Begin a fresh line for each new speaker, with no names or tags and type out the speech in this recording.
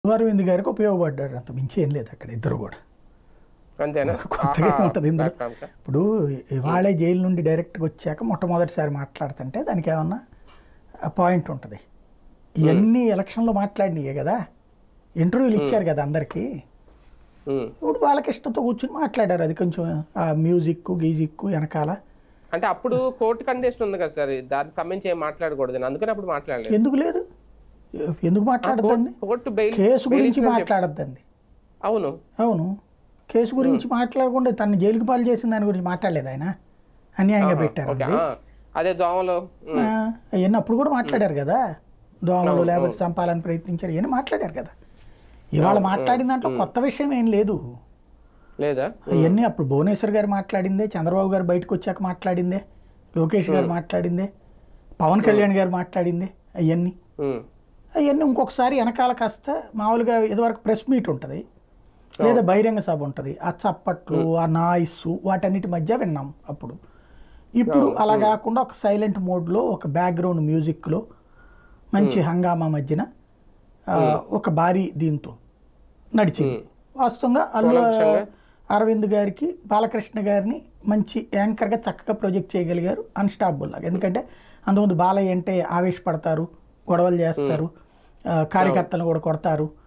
అరవింద్ గారికి ఉపయోగపడ్డాడు అంత మించి ఏం లేదు అక్కడ ఇద్దరు కూడా
అంతేనా
కొత్తగా
ఆహా,
ఉంటుంది ఇందులో
platform కా?
ఇప్పుడు ఇవాళే జైలు నుండి డైరెక్ట్గా వచ్చాక మొట్టమొదటిసారి మాట్లాడుతుంటే దానికి ఏమన్నా పాయింట్ ఉంటుంది ఇవన్నీ ఎలక్షన్లో మాట్లాడినాయే కదా ఇంటర్వ్యూలు ఇచ్చారు కదా అందరికీ
ఉమ్.
ఇప్పుడు బాలకృష్ణతో కూర్చుని మాట్లాడారు అది కొంచెం ఆ మ్యూజిక్ గీజిక్ వెనకాల
అంటే అప్పుడు కోర్టు కండిషన్ ఉంది కదా సార్ దానికి సంబంధించి ఏం మాట్లాడకూడదు అందుకని అప్పుడు మాట్లాడలేదు
ఎందుకు లేదు ఎందుకు మాట్లాడద్దండి
కోర్టు బెయిల్
కేసు
బెయిల్
గురించి
ఇచ్చిందని చెప్పి-
మాట్లాడద్దండి
అవును
అవును కేసు గురించి మాట్లాడకుండా తను జైలుకి పాలు చేసిన దాని గురించి మాట్లాడలేదు ఆయన అన్యాయంగా పెట్టారు
ఓకే ఆ, అదే దోమలు ఉమ్,
అవన్నీ అప్పుడు కూడా మాట్లాడారు కదా దోమలు లేకపోతే చంపాలని ప్రయత్నించారు ఇవన్నీ మాట్లాడారు కదా ఇవాళ మాట్లాడిన దాంట్లో కొత్త విషయం ఏం లేదు
లేదా
అవన్నీ అప్పుడు భువనేశ్వర్ గారు మాట్లాడిందే చంద్రబాబు గారు బయటకు వచ్చాక మాట్లాడిందే లోకేష్ గారు మాట్లాడిందే పవన్ కళ్యాణ్ గారు మాట్లాడిందే అవన్నీ
ఉమ్,
అవన్నీ ఇంకొకసారి వెనకాల కాస్త మామూలుగా ఇదివరకు ప్రెస్ మీట్ ఉంటుంది లేదా బహిరంగ సభ ఉంటుంది ఆ చప్పట్లు ఆ నాయిస్ వాటన్నిటి మధ్య విన్నాం అప్పుడు ఇప్పుడు అలా కాకుండా ఒక సైలెంట్ మోడ్లో ఒక బ్యాక్గ్రౌండ్ మ్యూజిక్లో మంచి హంగామా మధ్యన ఆ, ఒక భారీ దీంతో నడిచింది వాస్తవంగా అల్లు అరవింద్ గారికి బాలకృష్ణ గారిని మంచి యాంకర్గా చక్కగా ప్రొజెక్ట్ చేయగలిగారు అన్స్టాపబుల్ లాగా ఎందుకంటే అంతకుముందు బాలయ్య అంటే ఆవేశపడతారు గొడవలు చేస్తారు ఆ, కార్యకర్తలను కూడా కొడతారు